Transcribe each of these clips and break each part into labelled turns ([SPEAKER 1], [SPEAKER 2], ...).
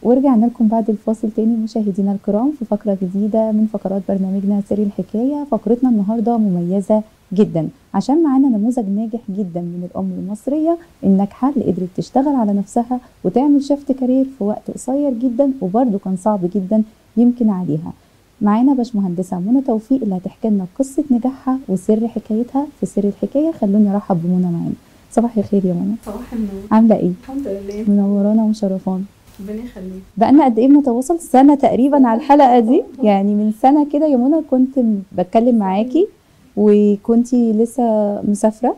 [SPEAKER 1] ورجعنا لكم بعد الفاصل تاني مشاهدينا الكرام في فقرة جديدة من فقرات برنامجنا سر الحكاية فقرتنا النهاردة مميزة جدا عشان معانا نموذج ناجح جدا من الأم المصرية الناجحة اللي قدرت تشتغل على نفسها وتعمل شفت كارير في وقت قصير جدا وبرده كان صعب جدا يمكن عليها معانا باشمهندسة منى توفيق اللي هتحكي لنا قصة نجاحها وسر حكايتها في سر الحكاية خلوني ارحب بمنى معانا صباح الخير يا منى
[SPEAKER 2] صباح النور
[SPEAKER 1] عاملة ايه؟
[SPEAKER 2] الحمد لله
[SPEAKER 1] منورانا ومشرفانا
[SPEAKER 2] ربنا يخليك
[SPEAKER 1] بقالنا قد ايه بنتواصل سنة تقريبا على الحلقة دي يعني من سنة كده يا منى كنت م- بتكلم معاكي وكنتي لسه مسافرة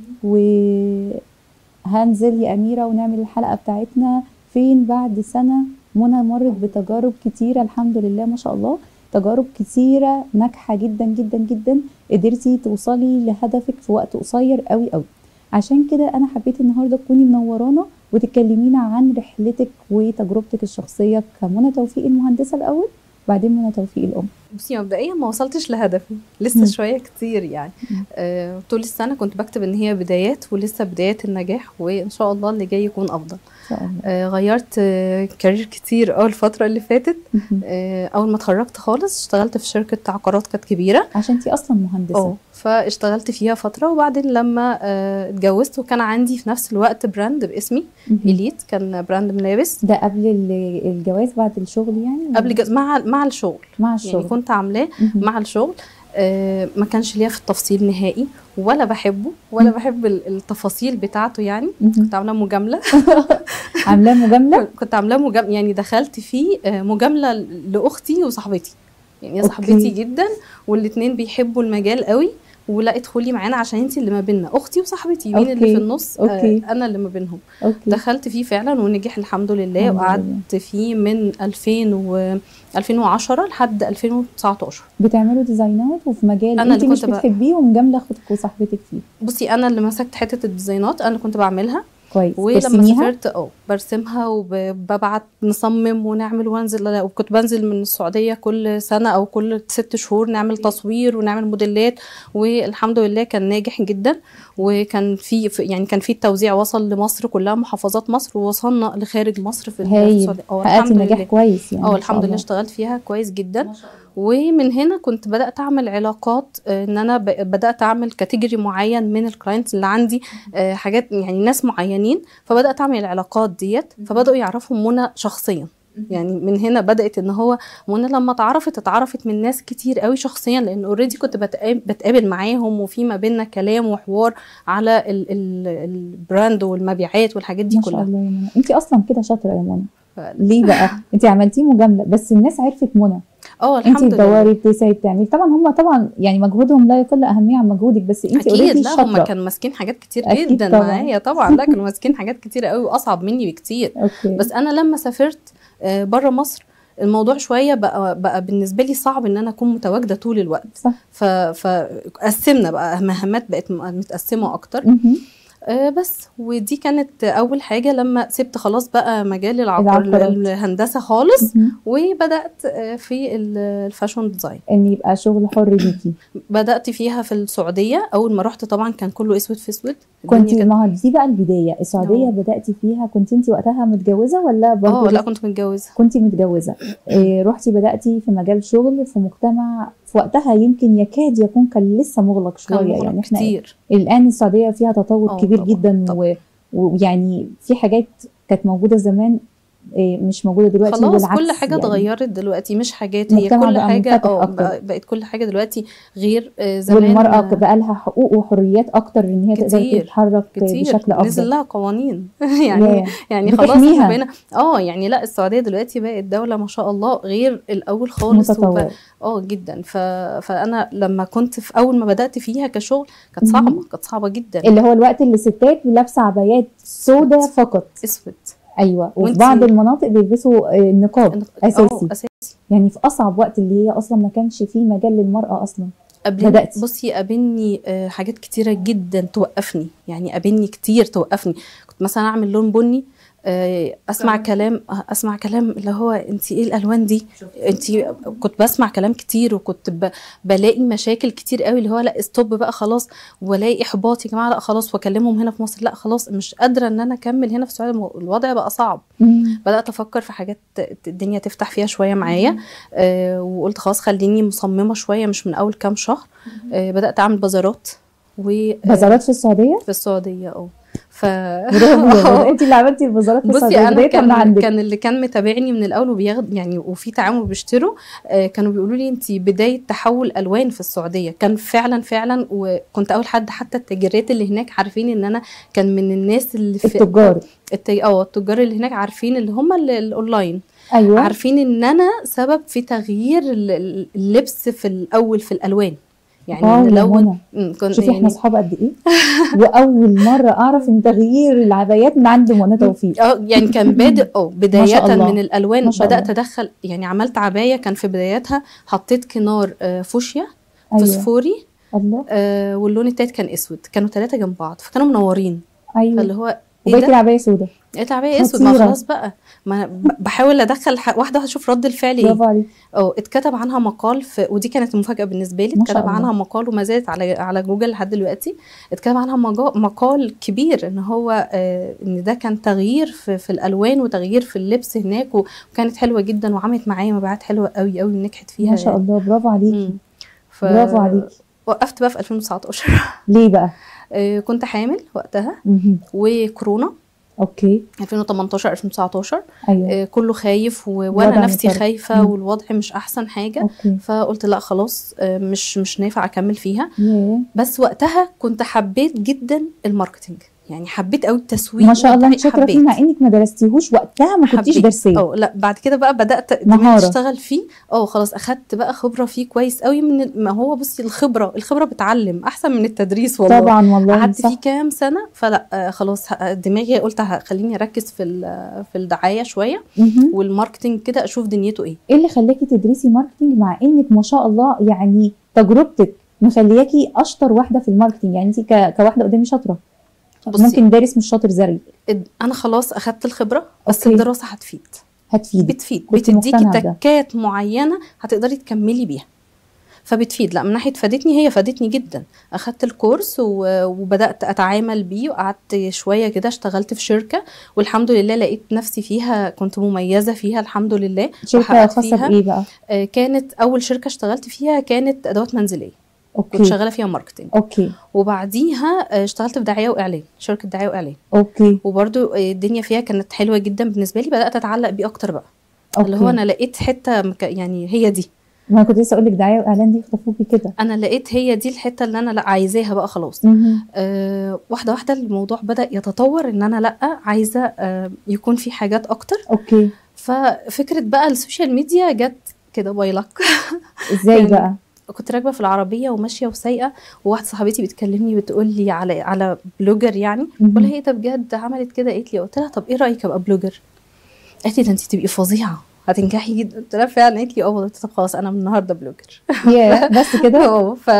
[SPEAKER 1] وهنزل يا أميرة ونعمل الحلقة بتاعتنا فين بعد سنة منى مرت بتجارب كتيرة الحمد لله ما شاء الله تجارب كتيرة ناجحة جدا جدا جدا قدرتي توصلي لهدفك في وقت قصير قوي قوي عشان كده أنا حبيت النهاردة تكوني منورانا وتكلمينا عن رحلتك وتجربتك الشخصية كمنى توفيق المهندسة الأول بعدين منى توفيق الأم
[SPEAKER 2] بصي مبدئيا ما وصلتش لهدفي لسه
[SPEAKER 1] مم.
[SPEAKER 2] شويه كتير يعني
[SPEAKER 1] مم.
[SPEAKER 2] آه طول السنه كنت بكتب ان هي بدايات ولسه بدايات النجاح وان شاء الله اللي جاي يكون افضل
[SPEAKER 1] إن شاء الله
[SPEAKER 2] آه غيرت آه كارير كتير اول الفتره اللي فاتت آه اول ما اتخرجت خالص اشتغلت في شركه عقارات كانت كبيره
[SPEAKER 1] عشان انتي أصلا مهندسة
[SPEAKER 2] اه فاشتغلت فيها فتره وبعدين لما آه اتجوزت وكان عندي في نفس الوقت براند باسمي
[SPEAKER 1] مهم.
[SPEAKER 2] اليت كان براند ملابس
[SPEAKER 1] ده قبل ال- الجواز بعد الشغل يعني ولا
[SPEAKER 2] قبل جز... مع مع الشغل
[SPEAKER 1] مع الشغل
[SPEAKER 2] يعني كنت عاملاه
[SPEAKER 1] مهم.
[SPEAKER 2] مع الشغل آه، ما كانش ليا في التفصيل نهائي ولا بحبه ولا
[SPEAKER 1] مم.
[SPEAKER 2] بحب ال- التفاصيل بتاعته يعني
[SPEAKER 1] مهم.
[SPEAKER 2] كنت عامله مجامله
[SPEAKER 1] عاملاه مجاملة
[SPEAKER 2] كنت عاملاه مجامله يعني دخلت فيه آه، مجامله لاختي وصاحبتي يعني هي
[SPEAKER 1] أوكي.
[SPEAKER 2] صاحبتي جدا والاتنين بيحبوا المجال قوي ولا ادخلي معانا عشان انت اللي ما بيننا اختي وصاحبتي مين اللي
[SPEAKER 1] أوكي.
[SPEAKER 2] في النص
[SPEAKER 1] أوكي.
[SPEAKER 2] آه، انا اللي ما بينهم
[SPEAKER 1] أوكي
[SPEAKER 2] دخلت فيه فعلا ونجح الحمد لله
[SPEAKER 1] الحمد
[SPEAKER 2] وقعدت فيه من 2000 و 2010 لحد 2019
[SPEAKER 1] بتعملوا ديزاينات وفي مجال
[SPEAKER 2] أنا
[SPEAKER 1] انت
[SPEAKER 2] اللي
[SPEAKER 1] مش
[SPEAKER 2] كنت بقى-
[SPEAKER 1] بتحبيه ومجاملة أختك وصاحبتك فيه
[SPEAKER 2] بصي انا اللي مسكت حته الديزاينات انا كنت بعملها
[SPEAKER 1] كويس
[SPEAKER 2] ولما
[SPEAKER 1] ترسميها
[SPEAKER 2] سافرت اه برسمها وببعت نصمم ونعمل وانزل لا، وكنت بنزل من السعوديه كل سنه او كل ست شهور نعمل تصوير ونعمل موديلات والحمد لله كان ناجح جدا وكان في في- يعني كان في التوزيع وصل لمصر كلها محافظات مصر ووصلنا لخارج مصر في
[SPEAKER 1] هايل
[SPEAKER 2] السعوديه اه
[SPEAKER 1] حققتي
[SPEAKER 2] الحمد
[SPEAKER 1] نجاح
[SPEAKER 2] لله
[SPEAKER 1] كويس يعني
[SPEAKER 2] اه
[SPEAKER 1] ما
[SPEAKER 2] الحمد
[SPEAKER 1] شاء
[SPEAKER 2] لله
[SPEAKER 1] الله.
[SPEAKER 2] اشتغلت فيها كويس جدا ومن هنا كنت بدات اعمل علاقات آه، ان انا ب- بدات اعمل كاتيجوري معين من الكلاينتس اللي عندي آه، حاجات يعني ناس معينين فبدات اعمل العلاقات ديت فبداوا يعرفوا منى شخصيا يعني من هنا بدات ان هو منى لما اتعرفت اتعرفت من ناس كتير قوي شخصيا لان اوريدي كنت بتقابل, بتقابل معاهم وفي ما بيننا كلام وحوار على ال ال البراند والمبيعات والحاجات دي
[SPEAKER 1] ما شاء
[SPEAKER 2] كلها
[SPEAKER 1] الله يا منى انت اصلا كده شاطره يا منى
[SPEAKER 2] ف-
[SPEAKER 1] ليه بقى انت عملتيه مجامله بس الناس عرفت منى
[SPEAKER 2] اه
[SPEAKER 1] انت
[SPEAKER 2] الحمد لله
[SPEAKER 1] تدوري بتسعي بتعملي طبعا هم طبعا يعني مجهودهم لا يقل اهميه عن مجهودك بس انت
[SPEAKER 2] اكيد
[SPEAKER 1] اوريدي
[SPEAKER 2] لا هم
[SPEAKER 1] شاطره
[SPEAKER 2] كانوا ماسكين حاجات كتير
[SPEAKER 1] أكيد
[SPEAKER 2] جدا
[SPEAKER 1] طبعاً.
[SPEAKER 2] معايا طبعا لا كانوا ماسكين حاجات كتير قوي واصعب مني بكتير
[SPEAKER 1] اوكي
[SPEAKER 2] بس انا لما سافرت بره مصر الموضوع شويه بقى بقى بالنسبه لي صعب ان انا اكون متواجده طول الوقت
[SPEAKER 1] صح
[SPEAKER 2] ف فقسمنا بقى مهمات بقت م- متقسمه اكتر
[SPEAKER 1] مهم.
[SPEAKER 2] آه، بس ودي كانت اول حاجه لما سبت خلاص بقى مجال العقار
[SPEAKER 1] العقارات.
[SPEAKER 2] الهندسه خالص
[SPEAKER 1] مهم.
[SPEAKER 2] وبدات آه، في ال- الفاشون ديزاين
[SPEAKER 1] ان يبقى شغل حر ليكي
[SPEAKER 2] بدات فيها في السعوديه اول ما رحت طبعا كان كله اسود في اسود
[SPEAKER 1] كنت
[SPEAKER 2] الدنيا كانت-
[SPEAKER 1] ما هو دي بقى البدايه السعوديه
[SPEAKER 2] اه.
[SPEAKER 1] بداتي فيها كنت انت وقتها متجوزه ولا برضه
[SPEAKER 2] اه لا
[SPEAKER 1] لسه؟
[SPEAKER 2] كنت متجوزه
[SPEAKER 1] كنت متجوزه إيه رحتي بداتي في مجال شغل في مجتمع في وقتها يمكن يكاد يكون كان لسه مغلق شويه
[SPEAKER 2] كان مغلق
[SPEAKER 1] يعني احنا
[SPEAKER 2] كتير
[SPEAKER 1] الان السعوديه فيها تطور
[SPEAKER 2] اه
[SPEAKER 1] كبير
[SPEAKER 2] طبعاً،
[SPEAKER 1] جدا
[SPEAKER 2] طبعاً.
[SPEAKER 1] و- ويعني في حاجات كانت موجوده زمان إيه، مش موجوده دلوقتي
[SPEAKER 2] خلاص
[SPEAKER 1] بالعكس
[SPEAKER 2] كل حاجه
[SPEAKER 1] يعني
[SPEAKER 2] اتغيرت دلوقتي مش حاجات هي
[SPEAKER 1] المجتمع
[SPEAKER 2] كل
[SPEAKER 1] بقى
[SPEAKER 2] حاجه
[SPEAKER 1] منفتح
[SPEAKER 2] اه
[SPEAKER 1] أكتر.
[SPEAKER 2] بقى- بقت كل حاجه دلوقتي غير آه، زمان
[SPEAKER 1] والمراه
[SPEAKER 2] آه،
[SPEAKER 1] بقى لها حقوق وحريات اكتر ان هي تقدر
[SPEAKER 2] كتير،
[SPEAKER 1] تتحرك
[SPEAKER 2] كتير
[SPEAKER 1] بشكل
[SPEAKER 2] نزل
[SPEAKER 1] افضل
[SPEAKER 2] لها قوانين يعني
[SPEAKER 1] ياه.
[SPEAKER 2] يعني خلاص
[SPEAKER 1] بتحميها.
[SPEAKER 2] احنا بقينا اه يعني لا السعوديه دلوقتي بقت دوله ما شاء الله غير الاول خالص
[SPEAKER 1] متطور
[SPEAKER 2] وبقى اه جدا ف... فانا لما كنت في اول ما بدات فيها كشغل كانت
[SPEAKER 1] مهم.
[SPEAKER 2] صعبه كانت صعبه جدا
[SPEAKER 1] اللي هو الوقت اللي الستات لابسه عبايات سودة فقط
[SPEAKER 2] اسود
[SPEAKER 1] ايوه وفي
[SPEAKER 2] وانتي-
[SPEAKER 1] بعض المناطق بيلبسوا آه، نقاب
[SPEAKER 2] اه
[SPEAKER 1] اساسي
[SPEAKER 2] اساسي
[SPEAKER 1] يعني في اصعب وقت اللي هي اصلا ما كانش فيه مجال للمراه اصلا
[SPEAKER 2] قابلني
[SPEAKER 1] بدأتي.
[SPEAKER 2] بصي قابلني آه، حاجات كتيرة جدا توقفني يعني قابلني كتير توقفني كنت مثلا اعمل لون بني آه، اسمع كلام اسمع كلام اللي هو انت ايه الالوان دي انت كنت بسمع كلام كتير وكنت ب... بلاقي مشاكل كتير قوي اللي هو لا استوب بقى خلاص والاقي احباط يا جماعه لا خلاص واكلمهم هنا في مصر لا خلاص مش قادره ان انا اكمل هنا في السعوديه الوضع بقى صعب
[SPEAKER 1] مم.
[SPEAKER 2] بدات افكر في حاجات الدنيا تفتح فيها شويه معايا آه وقلت خلاص خليني مصممه شويه مش من اول كام شهر آه بدات اعمل بازارات و
[SPEAKER 1] بازارات في السعوديه
[SPEAKER 2] في السعوديه اه ف
[SPEAKER 1] برافو انت اللي عملتي البازارات في
[SPEAKER 2] بصي
[SPEAKER 1] السعوديه
[SPEAKER 2] انا
[SPEAKER 1] بدايتها من
[SPEAKER 2] كان
[SPEAKER 1] عندك
[SPEAKER 2] كان اللي كان متابعني من الاول وبياخد يعني وفي تعامل بيشتروا آه، كانوا بيقولوا لي انت بدايه تحول الوان في السعوديه كان فعلا فعلا وكنت اول حد حتى التاجرات اللي هناك عارفين ان انا كان من الناس اللي في
[SPEAKER 1] التجار
[SPEAKER 2] الت- اه التجار اللي هناك عارفين اللي هم ال- الاونلاين
[SPEAKER 1] ايوه
[SPEAKER 2] عارفين ان انا سبب في تغيير ال- ال- اللبس في الاول في الالوان يعني
[SPEAKER 1] واو يا
[SPEAKER 2] نلون
[SPEAKER 1] منى
[SPEAKER 2] مم، كن-
[SPEAKER 1] شوفي احنا
[SPEAKER 2] يعني
[SPEAKER 1] اصحاب قد ايه واول مره اعرف ان تغيير العبايات من عند منى توفيق
[SPEAKER 2] اه يعني كان بادئ اه
[SPEAKER 1] ما
[SPEAKER 2] بداية
[SPEAKER 1] شاء الله.
[SPEAKER 2] من الالوان
[SPEAKER 1] ما شاء
[SPEAKER 2] بدات
[SPEAKER 1] الله.
[SPEAKER 2] ادخل يعني عملت عبايه كان في بدايتها حطيت كنار آه، فوشيا
[SPEAKER 1] ايوه
[SPEAKER 2] فوسفوري
[SPEAKER 1] الله
[SPEAKER 2] آه، واللون التالت كان اسود كانوا ثلاثه جنب بعض فكانوا منورين
[SPEAKER 1] ايوه
[SPEAKER 2] فاللي هو ايه
[SPEAKER 1] وبقيت
[SPEAKER 2] ده
[SPEAKER 1] العبايه سوداء
[SPEAKER 2] لقيت العبايه اسود ما
[SPEAKER 1] خطيرة.
[SPEAKER 2] خلاص بقى ما أنا ب- بحاول ادخل ح- واحده واحده اشوف رد الفعل ايه
[SPEAKER 1] برافو عليك
[SPEAKER 2] اه اتكتب عنها مقال في ودي كانت مفاجاه بالنسبه لي
[SPEAKER 1] ما شاء
[SPEAKER 2] اتكتب
[SPEAKER 1] الله.
[SPEAKER 2] عنها مقال وما زالت على على جوجل لحد دلوقتي اتكتب عنها مجا- مقال كبير ان هو آه ان ده كان تغيير في, في الالوان وتغيير في اللبس هناك و- وكانت حلوه جدا وعملت معايا مبيعات حلوه قوي قوي ونجحت فيها
[SPEAKER 1] ما شاء الله برافو عليكي
[SPEAKER 2] مم. ف...
[SPEAKER 1] برافو عليكي
[SPEAKER 2] وقفت بقى في 2019
[SPEAKER 1] ليه بقى
[SPEAKER 2] آه كنت حامل وقتها
[SPEAKER 1] مهم.
[SPEAKER 2] وكورونا
[SPEAKER 1] اوكي
[SPEAKER 2] 2018 2019
[SPEAKER 1] ايوه
[SPEAKER 2] آه كله خايف و...
[SPEAKER 1] الوضع
[SPEAKER 2] وانا نفسي
[SPEAKER 1] مضطرب.
[SPEAKER 2] خايفه
[SPEAKER 1] مم.
[SPEAKER 2] والوضع مش احسن حاجه
[SPEAKER 1] اوكي
[SPEAKER 2] فقلت لا خلاص آه، مش مش نافع اكمل فيها
[SPEAKER 1] ياه
[SPEAKER 2] بس وقتها كنت حبيت جدا الماركتينج يعني حبيت قوي التسويق
[SPEAKER 1] ما شاء الله انت
[SPEAKER 2] والتسويق،
[SPEAKER 1] شاطره فيه
[SPEAKER 2] حبيت.
[SPEAKER 1] مع انك ما درستيهوش وقتها ما كنتيش
[SPEAKER 2] حبيت.
[SPEAKER 1] درسيه
[SPEAKER 2] اه لا بعد كده بقى بدات دماغي
[SPEAKER 1] مهارة.
[SPEAKER 2] اشتغل فيه اه خلاص اخدت بقى خبره فيه كويس قوي من ال- ما هو بصي الخبره الخبره بتعلم احسن من التدريس والله
[SPEAKER 1] طبعا والله
[SPEAKER 2] قعدت
[SPEAKER 1] صح
[SPEAKER 2] فيه كام سنه فلا آه، خلاص ه- دماغي قلت ه- خليني اركز في ال- في الدعايه شويه
[SPEAKER 1] مهم.
[SPEAKER 2] والماركتينج كده اشوف دنيته ايه
[SPEAKER 1] ايه اللي خلاكي تدرسي ماركتينج مع انك ما شاء الله يعني تجربتك مخلياكي اشطر واحده في الماركتينج يعني انت ك- كواحده قدامي شاطره
[SPEAKER 2] بصي.
[SPEAKER 1] ممكن دارس مش شاطر زري
[SPEAKER 2] اد- انا خلاص اخدت الخبره بس
[SPEAKER 1] أوكي.
[SPEAKER 2] الدراسه هتفيد
[SPEAKER 1] هتفيدك
[SPEAKER 2] بتفيد
[SPEAKER 1] كنت
[SPEAKER 2] بتديكي
[SPEAKER 1] مقتنعة بده.
[SPEAKER 2] تكات معينه هتقدري تكملي بيها فبتفيد لا من ناحيه فادتني هي فادتني جدا اخدت الكورس و- وبدات اتعامل بيه وقعدت شويه كده اشتغلت في شركه والحمد لله لقيت نفسي فيها كنت مميزه فيها الحمد لله
[SPEAKER 1] شركه
[SPEAKER 2] وحققت
[SPEAKER 1] خاصه
[SPEAKER 2] فيها.
[SPEAKER 1] بايه بقى
[SPEAKER 2] آه، كانت اول شركه اشتغلت فيها كانت ادوات منزليه كنت
[SPEAKER 1] اوكي
[SPEAKER 2] شغاله فيها ماركتنج
[SPEAKER 1] اوكي
[SPEAKER 2] وبعديها آه، اشتغلت في دعايه واعلان شركه دعايه واعلان
[SPEAKER 1] اوكي
[SPEAKER 2] وبرده الدنيا فيها كانت حلوه جدا بالنسبه لي بدات اتعلق بيه اكتر بقى
[SPEAKER 1] اوكي
[SPEAKER 2] اللي هو انا لقيت حته مك... يعني هي دي
[SPEAKER 1] ما أنا كنت لسه اقول لك دعايه واعلان دي يخطفوكي كده
[SPEAKER 2] انا لقيت هي دي الحته اللي انا لا عايزاها بقى خلاص
[SPEAKER 1] مهم.
[SPEAKER 2] أه واحده واحده الموضوع بدا يتطور ان انا لا عايزه أه يكون في حاجات اكتر
[SPEAKER 1] اوكي
[SPEAKER 2] ففكره بقى السوشيال ميديا جت كده بايلك
[SPEAKER 1] ازاي
[SPEAKER 2] يعني
[SPEAKER 1] بقى
[SPEAKER 2] كنت راكبه في العربيه وماشيه وسايقه وواحده صاحبتي بتكلمني بتقول لي على على بلوجر يعني
[SPEAKER 1] مهم.
[SPEAKER 2] بقول لها ايه ده بجد عملت كده قالت لي قلت لها طب ايه رايك ابقى بلوجر قالت لي ده انت تبقي فظيعه هتنجحي جدا قلت لها فعلا قالت لي اه والله قلت لها طب خلاص انا من النهارده بلوجر
[SPEAKER 1] ياه بس كده
[SPEAKER 2] اه ف...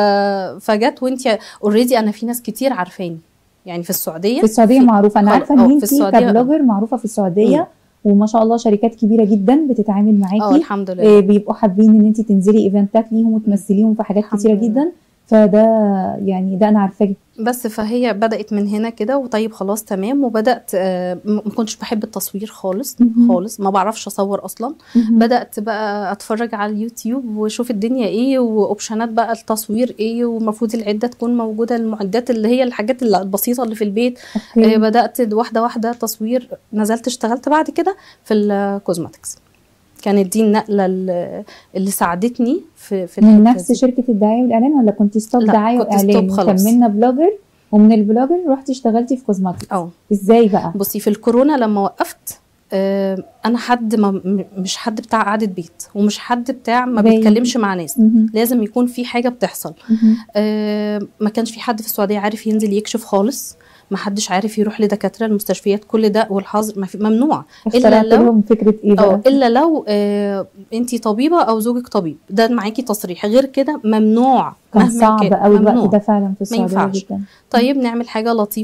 [SPEAKER 2] فجت وانت اوريدي انا في ناس كتير عارفاني يعني في السعوديه
[SPEAKER 1] في السعوديه
[SPEAKER 2] في-
[SPEAKER 1] معروفه انا
[SPEAKER 2] خل-
[SPEAKER 1] عارفه ان
[SPEAKER 2] اه، في
[SPEAKER 1] انت
[SPEAKER 2] السعودية، اه.
[SPEAKER 1] كبلوجر معروفه في السعوديه وما شاء الله شركات كبيره جدا بتتعامل
[SPEAKER 2] اه
[SPEAKER 1] معاكي
[SPEAKER 2] الحمد لله
[SPEAKER 1] إيه، بيبقوا حابين ان انت تنزلي ايفنتات ليهم وتمثليهم في حاجات
[SPEAKER 2] الحمد
[SPEAKER 1] كتيره
[SPEAKER 2] لله.
[SPEAKER 1] جدا فده يعني ده انا عارفاه
[SPEAKER 2] بس فهي بدات من هنا كده وطيب خلاص تمام وبدات آه، م- ما كنتش بحب التصوير خالص
[SPEAKER 1] مهم.
[SPEAKER 2] خالص ما بعرفش اصور اصلا
[SPEAKER 1] مهم.
[SPEAKER 2] بدات بقى اتفرج على اليوتيوب واشوف الدنيا ايه واوبشنات بقى التصوير ايه والمفروض العده تكون موجوده المعدات اللي هي الحاجات اللي- البسيطه اللي في البيت آه،
[SPEAKER 1] اوكي
[SPEAKER 2] بدات واحده واحده تصوير نزلت اشتغلت بعد كده في الكوزماتكس كانت دي النقله اللي اللي ساعدتني في في
[SPEAKER 1] من
[SPEAKER 2] الحتة
[SPEAKER 1] نفس
[SPEAKER 2] دي.
[SPEAKER 1] شركه الدعايه والاعلان ولا كنت ستوب
[SPEAKER 2] لا،
[SPEAKER 1] دعايه
[SPEAKER 2] كنت
[SPEAKER 1] واعلان
[SPEAKER 2] ستوب خلاص.
[SPEAKER 1] وكملنا بلوجر ومن البلوجر رحتي اشتغلتي في كوزماتيك
[SPEAKER 2] اه
[SPEAKER 1] ازاي بقى
[SPEAKER 2] بصي في الكورونا لما وقفت آه، انا حد ما م- مش حد بتاع قعده بيت ومش حد بتاع ما
[SPEAKER 1] باين.
[SPEAKER 2] بيتكلمش مع ناس
[SPEAKER 1] مهم.
[SPEAKER 2] لازم يكون في حاجه بتحصل
[SPEAKER 1] مهم.
[SPEAKER 2] آه، ما كانش في حد في السعوديه عارف ينزل يكشف خالص ما حدش عارف يروح لدكاتره المستشفيات كل ده والحظر ما في ممنوع
[SPEAKER 1] اخترعت
[SPEAKER 2] لو-
[SPEAKER 1] لهم فكره ايه
[SPEAKER 2] اه
[SPEAKER 1] بقى
[SPEAKER 2] الا لو آه انت طبيبه او زوجك طبيب ده معاكي تصريح غير كده ممنوع
[SPEAKER 1] كان
[SPEAKER 2] مهما
[SPEAKER 1] صعب
[SPEAKER 2] كان
[SPEAKER 1] قوي
[SPEAKER 2] ممنوع
[SPEAKER 1] الوقت ده فعلا في السعوديه
[SPEAKER 2] ينفعش.
[SPEAKER 1] جدا
[SPEAKER 2] طيب نعمل حاجه لطيفه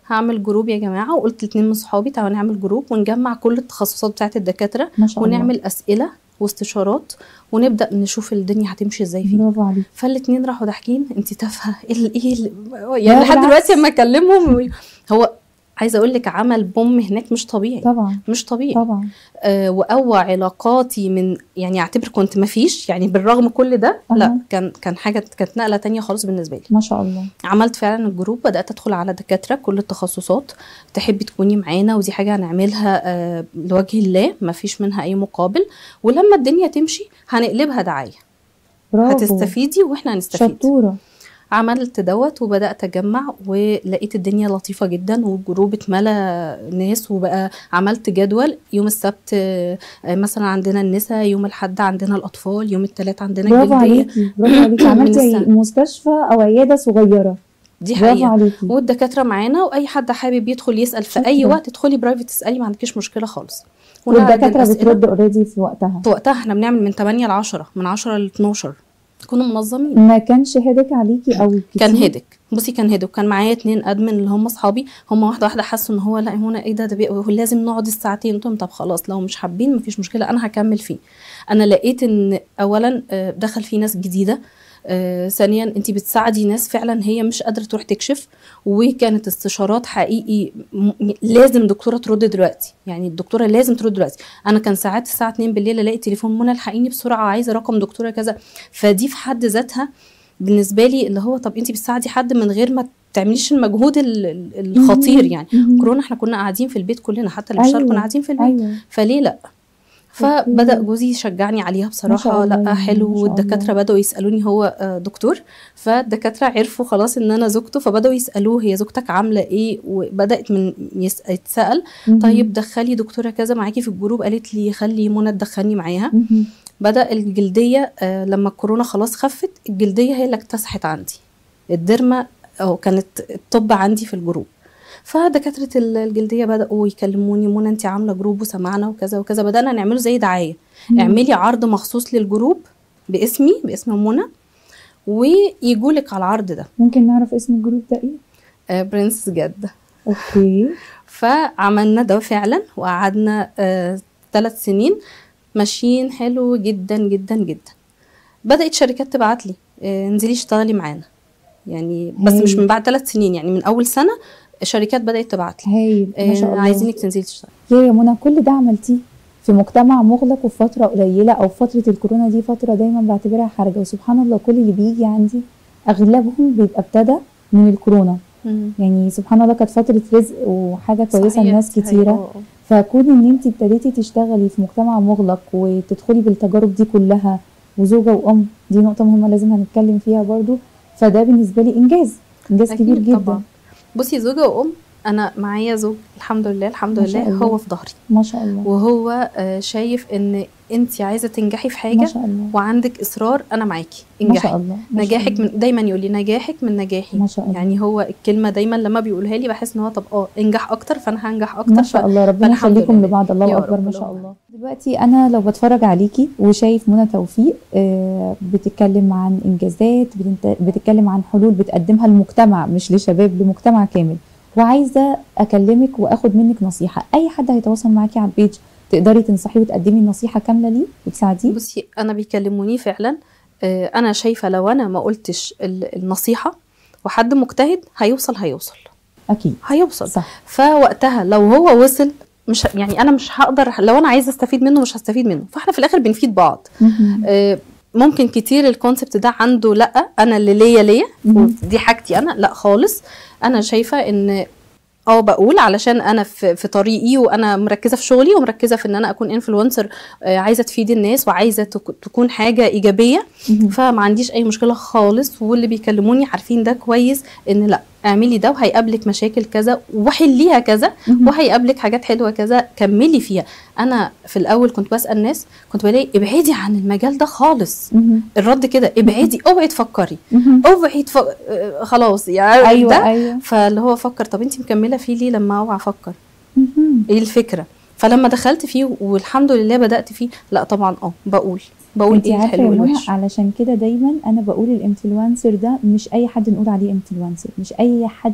[SPEAKER 2] هعمل جروب يا جماعه وقلت لاتنين من صحابي تعالوا نعمل جروب ونجمع كل التخصصات بتاعت الدكاتره
[SPEAKER 1] ما شاء الله
[SPEAKER 2] ونعمل اسئله واستشارات ونبدا نشوف الدنيا هتمشي ازاي فيه
[SPEAKER 1] برافو عليك
[SPEAKER 2] فالاتنين راحوا ضاحكين انت تافهه ايه ال- ايه ال-
[SPEAKER 1] لا،
[SPEAKER 2] يعني لحد
[SPEAKER 1] بالعكس.
[SPEAKER 2] دلوقتي لما اكلمهم هو عايزه اقول لك عمل بوم هناك مش طبيعي
[SPEAKER 1] طبعا
[SPEAKER 2] مش طبيعي
[SPEAKER 1] طبعا
[SPEAKER 2] آه وقوى علاقاتي من يعني اعتبر كنت ما فيش يعني بالرغم كل ده
[SPEAKER 1] أها.
[SPEAKER 2] لا كان كان حاجه كانت نقله تانية خالص بالنسبه لي
[SPEAKER 1] ما شاء الله
[SPEAKER 2] عملت فعلا الجروب بدات ادخل على دكاتره كل التخصصات تحبي تكوني معانا ودي حاجه هنعملها آه لوجه الله ما فيش منها اي مقابل ولما الدنيا تمشي هنقلبها دعايه
[SPEAKER 1] برافو
[SPEAKER 2] هتستفيدي واحنا هنستفيد
[SPEAKER 1] شطوره
[SPEAKER 2] عملت دوت وبدات اجمع ولقيت الدنيا لطيفه جدا والجروب اتملى ناس وبقى عملت جدول يوم السبت آه، مثلا عندنا النساء يوم الاحد عندنا الاطفال يوم الثلاث عندنا
[SPEAKER 1] برافو
[SPEAKER 2] الجلديه
[SPEAKER 1] عليكي برافو عليكي
[SPEAKER 2] من
[SPEAKER 1] عملتي
[SPEAKER 2] السنة.
[SPEAKER 1] مستشفى او عياده صغيره
[SPEAKER 2] دي
[SPEAKER 1] برافو
[SPEAKER 2] حقيقه
[SPEAKER 1] عليكي
[SPEAKER 2] والدكاتره معانا واي حد حابب يدخل يسال في اي
[SPEAKER 1] شكرا.
[SPEAKER 2] وقت ادخلي برايفت تسالي ما عندكيش مشكله خالص ونعرض
[SPEAKER 1] والدكاتره
[SPEAKER 2] الأسئلة.
[SPEAKER 1] بترد اوريدي في وقتها
[SPEAKER 2] في وقتها احنا بنعمل من 8 ل 10 من 10 ل 12 كنا منظمين
[SPEAKER 1] ما كانش هدك عليكي او كتير
[SPEAKER 2] كان هيدك بصي كان هيدك وكان معايا اتنين ادمن اللي هم اصحابي هم واحده واحده حسوا ان هو لا هنا ايه ده ده بي- هو لازم نقعد الساعتين قلت لهم طب خلاص لو مش حابين مفيش مشكله انا هكمل فيه انا لقيت ان اولا آه، دخل فيه ناس جديده آه، ثانيا انت بتساعدي ناس فعلا هي مش قادره تروح تكشف وكانت استشارات حقيقي م- لازم دكتوره ترد دلوقتي يعني الدكتوره لازم ترد دلوقتي انا كان ساعات الساعه 2 بالليل الاقي تليفون منى الحقيني بسرعه عايزه رقم دكتوره كذا فدي في حد ذاتها بالنسبه لي اللي هو طب انت بتساعدي حد من غير ما تعمليش المجهود ال- ال- الخطير يعني
[SPEAKER 1] مهم.
[SPEAKER 2] كورونا احنا كنا قاعدين في البيت كلنا حتى اللي بيشتغلوا
[SPEAKER 1] أيوة.
[SPEAKER 2] كنا قاعدين في البيت
[SPEAKER 1] ايوه
[SPEAKER 2] فليه لا فبدا جوزي يشجعني عليها
[SPEAKER 1] ما شاء
[SPEAKER 2] بصراحه
[SPEAKER 1] الله
[SPEAKER 2] لا
[SPEAKER 1] يعني،
[SPEAKER 2] حلو
[SPEAKER 1] ما شاء
[SPEAKER 2] والدكاتره
[SPEAKER 1] الله.
[SPEAKER 2] بداوا يسالوني هو آه، دكتور فالدكاتره عرفوا خلاص ان انا زوجته فبداوا يسالوه هي زوجتك عامله ايه وبدات من يس- يتسال
[SPEAKER 1] مهم.
[SPEAKER 2] طيب دخلي دكتوره كذا معاكي في الجروب قالت لي خلي منى تدخلني معاها
[SPEAKER 1] مهم.
[SPEAKER 2] بدا الجلديه آه، لما الكورونا خلاص خفت الجلديه هي اللي اكتسحت عندي الديرما او كانت الطب عندي في الجروب فدكاتره ال- الجلديه بداوا يكلموني منى انت عامله جروب وسمعنا وكذا وكذا بدانا نعمله زي دعايه
[SPEAKER 1] مم.
[SPEAKER 2] اعملي عرض مخصوص للجروب باسمي باسم منى ويجوا لك على العرض ده
[SPEAKER 1] ممكن نعرف اسم الجروب ده ايه
[SPEAKER 2] آه، برنس جده
[SPEAKER 1] اوكي
[SPEAKER 2] فعملنا ده فعلا وقعدنا ثلاث سنين ماشيين حلو جدا جدا جدا بدأت شركات تبعت لي آه، انزلي اشتغلي معانا يعني بس مش
[SPEAKER 1] هايل.
[SPEAKER 2] من بعد ثلاث سنين يعني من أول سنة شركات بدأت تبعت لي
[SPEAKER 1] هايل ما شاء
[SPEAKER 2] آه،
[SPEAKER 1] الله
[SPEAKER 2] عايزينك تنزلي تشتغلي
[SPEAKER 1] يا يا منى كل ده عملتيه في مجتمع مغلق وفي فترة قليلة أو فترة الكورونا دي فترة دايما بعتبرها حرجة وسبحان الله كل اللي بيجي عندي أغلبهم بيبقى ابتدى من الكورونا يعني سبحان الله كانت فترة رزق وحاجة كويسة
[SPEAKER 2] صحيح،
[SPEAKER 1] لناس
[SPEAKER 2] صحيح.
[SPEAKER 1] كتيرة
[SPEAKER 2] آه، آه.
[SPEAKER 1] فكون ان انت ابتديتي تشتغلي في مجتمع مغلق وتدخلي بالتجارب دي كلها وزوجة وأم دي نقطة مهمة لازم هنتكلم فيها برضو فده بالنسبة لي إنجاز إنجاز
[SPEAKER 2] أكيد
[SPEAKER 1] كبير جدا
[SPEAKER 2] طبعا. بصي زوجة وأم أنا معايا زوج الحمد لله الحمد
[SPEAKER 1] ما شاء
[SPEAKER 2] لله
[SPEAKER 1] الله.
[SPEAKER 2] هو في ظهري
[SPEAKER 1] ما شاء الله
[SPEAKER 2] وهو آه، شايف إن أنت عايزة تنجحي في
[SPEAKER 1] ما
[SPEAKER 2] حاجة
[SPEAKER 1] شاء الله
[SPEAKER 2] وعندك إصرار أنا معاكي
[SPEAKER 1] ما
[SPEAKER 2] انجحي
[SPEAKER 1] شاء الله ما شاء
[SPEAKER 2] نجاحك
[SPEAKER 1] الله.
[SPEAKER 2] من دايما يقول لي نجاحك من نجاحي
[SPEAKER 1] ما شاء الله
[SPEAKER 2] يعني هو الكلمه دايما لما بيقولها لي بحس ان هو طب اه انجح اكتر فانا هنجح اكتر
[SPEAKER 1] ما شاء الله ربنا
[SPEAKER 2] فالحمد
[SPEAKER 1] يخليكم
[SPEAKER 2] لله.
[SPEAKER 1] لبعض
[SPEAKER 2] يا
[SPEAKER 1] الله
[SPEAKER 2] رب،
[SPEAKER 1] اكبر ما
[SPEAKER 2] اللهم
[SPEAKER 1] شاء الله دلوقتي انا لو بتفرج عليكي وشايف منى توفيق آه، بتتكلم عن انجازات بتنت- بتتكلم عن حلول بتقدمها للمجتمع مش لشباب لمجتمع كامل وعايزه اكلمك واخد منك نصيحه اي حد هيتواصل معاكي على البيج تقدري تنصحيه وتقدمي النصيحه كامله ليه وتساعديه
[SPEAKER 2] بصي انا بيكلموني فعلا آه، انا شايفه لو انا ما قلتش ال- النصيحه وحد مجتهد هيوصل هيوصل
[SPEAKER 1] اكيد
[SPEAKER 2] هيوصل
[SPEAKER 1] صح
[SPEAKER 2] فوقتها لو هو وصل مش يعني انا مش هقدر لو انا عايزه استفيد منه مش هستفيد منه فاحنا في الاخر بنفيد بعض
[SPEAKER 1] مهم.
[SPEAKER 2] آه، ممكن كتير الكونسبت ده عنده لا انا اللي ليا ليا
[SPEAKER 1] مهم.
[SPEAKER 2] دي حاجتي انا لا خالص انا شايفه ان اه بقول علشان انا في, في طريقي وانا مركزه في شغلي ومركزه في ان انا اكون انفلونسر عايزه تفيد الناس وعايزه تك- تكون حاجه ايجابيه
[SPEAKER 1] مهم.
[SPEAKER 2] فما عنديش اي مشكله خالص واللي بيكلموني عارفين ده كويس ان لا اعملي ده وهيقابلك مشاكل كذا وحليها كذا
[SPEAKER 1] مهم.
[SPEAKER 2] وهيقابلك حاجات حلوه كذا كملي فيها انا في الاول كنت بسال ناس كنت بلاقي ابعدي عن المجال ده خالص
[SPEAKER 1] مهم.
[SPEAKER 2] الرد كده ابعدي اوعي تفكري
[SPEAKER 1] مهم.
[SPEAKER 2] اوعي تف... آه، خلاص يعني
[SPEAKER 1] ايوه
[SPEAKER 2] ده
[SPEAKER 1] ايوه
[SPEAKER 2] فاللي هو فكر طب انت مكمله فيه ليه لما اوعى افكر
[SPEAKER 1] مهم.
[SPEAKER 2] ايه الفكره فلما دخلت فيه والحمد لله بدات فيه لا طبعا اه بقول بقول
[SPEAKER 1] انت
[SPEAKER 2] ايه
[SPEAKER 1] عارفه
[SPEAKER 2] الحلو
[SPEAKER 1] يا منى
[SPEAKER 2] والوحش
[SPEAKER 1] علشان كده دايما انا بقول الانفلونسر ده مش اي حد نقول عليه انفلونسر مش اي حد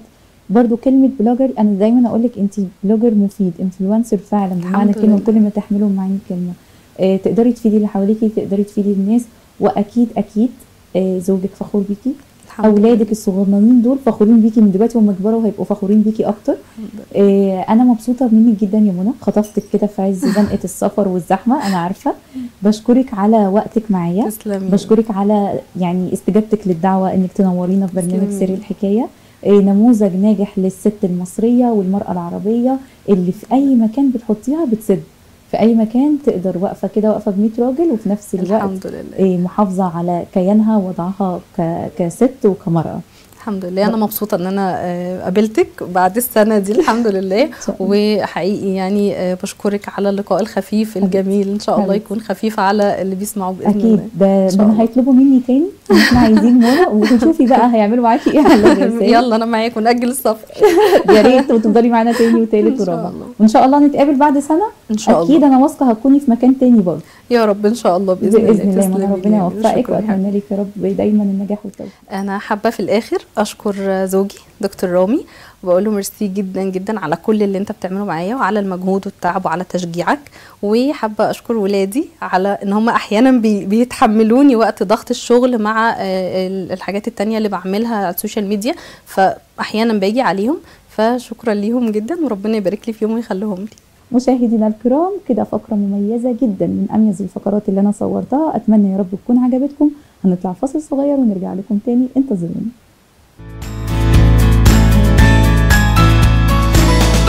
[SPEAKER 1] برضو كلمه بلوجر انا دايما اقول لك انت بلوجر مفيد انفلونسر فعلا بمعنى
[SPEAKER 2] الحمد
[SPEAKER 1] كلمه
[SPEAKER 2] لله.
[SPEAKER 1] كل ما تحمله معاني الكلمه آه تقدري تفيدي اللي حواليكي تقدري تفيدي الناس واكيد اكيد آه زوجك فخور بيكي
[SPEAKER 2] الحمد لله.
[SPEAKER 1] اولادك الصغننين دول فخورين بيكي من دلوقتي وهم كبروا هيبقوا فخورين بيكي اكتر
[SPEAKER 2] الحمد لله.
[SPEAKER 1] آه، انا مبسوطه منك جدا يا منى خطفتك كده في عز زنقه السفر والزحمه انا عارفه بشكرك على وقتك معايا
[SPEAKER 2] تسلمي
[SPEAKER 1] بشكرك على يعني استجابتك للدعوه انك تنورينا في برنامج
[SPEAKER 2] تسلمي.
[SPEAKER 1] سر الحكايه آه، نموذج ناجح للست المصريه والمراه العربيه اللي في اي مكان بتحطيها بتسد في اي مكان تقدر واقفه كده واقفه ب 100 راجل وفي نفس الوقت
[SPEAKER 2] الحمد لله
[SPEAKER 1] آه، محافظه على كيانها ووضعها ك- كست وكمراه
[SPEAKER 2] الحمد لله انا مبسوطه ان انا آه، قابلتك بعد السنه دي الحمد لله
[SPEAKER 1] شاء الله.
[SPEAKER 2] وحقيقي يعني آه، بشكرك على اللقاء الخفيف الجميل ان شاء الله
[SPEAKER 1] حبيبتي.
[SPEAKER 2] يكون خفيف على اللي بيسمعوه باذن
[SPEAKER 1] اكيد
[SPEAKER 2] الله
[SPEAKER 1] ده
[SPEAKER 2] إن شاء
[SPEAKER 1] ده
[SPEAKER 2] الله.
[SPEAKER 1] هيطلبوا مني تاني إن احنا عايزين منى وشوفي بقى هيعملوا معاكي ايه على الرسائل
[SPEAKER 2] يلا انا معاك ونأجل السفر
[SPEAKER 1] يا ريت وتفضلي معانا تاني وتالت
[SPEAKER 2] إن شاء
[SPEAKER 1] ورابع
[SPEAKER 2] الله.
[SPEAKER 1] وان شاء الله نتقابل بعد سنه
[SPEAKER 2] ان شاء
[SPEAKER 1] اكيد
[SPEAKER 2] الله
[SPEAKER 1] انا واثقه هتكوني في مكان تاني برضه
[SPEAKER 2] يا رب ان شاء الله باذن,
[SPEAKER 1] باذن الله منى
[SPEAKER 2] تسلمي
[SPEAKER 1] ربنا
[SPEAKER 2] لي.
[SPEAKER 1] يوفقك
[SPEAKER 2] شكراً يا حبيبتي.
[SPEAKER 1] واتمنى لك يا رب دايما النجاح والتوفيق
[SPEAKER 2] انا حابه في الاخر اشكر زوجي دكتور رامي وبقول له ميرسي جدا جدا على كل اللي انت بتعمله معايا وعلى المجهود والتعب وعلى تشجيعك وحابه اشكر ولادي على ان هم احيانا بي بيتحملوني وقت ضغط الشغل مع آه، ال- الحاجات التانية اللي بعملها على السوشيال ميديا فاحيانا باجي عليهم فشكرا ليهم جدا وربنا يبارك لي فيهم ويخليهم لي
[SPEAKER 1] مشاهدينا الكرام كده فقره مميزه جدا من اميز الفقرات اللي انا صورتها اتمنى يا رب تكون عجبتكم هنطلع فاصل صغير ونرجع لكم تاني انتظرونا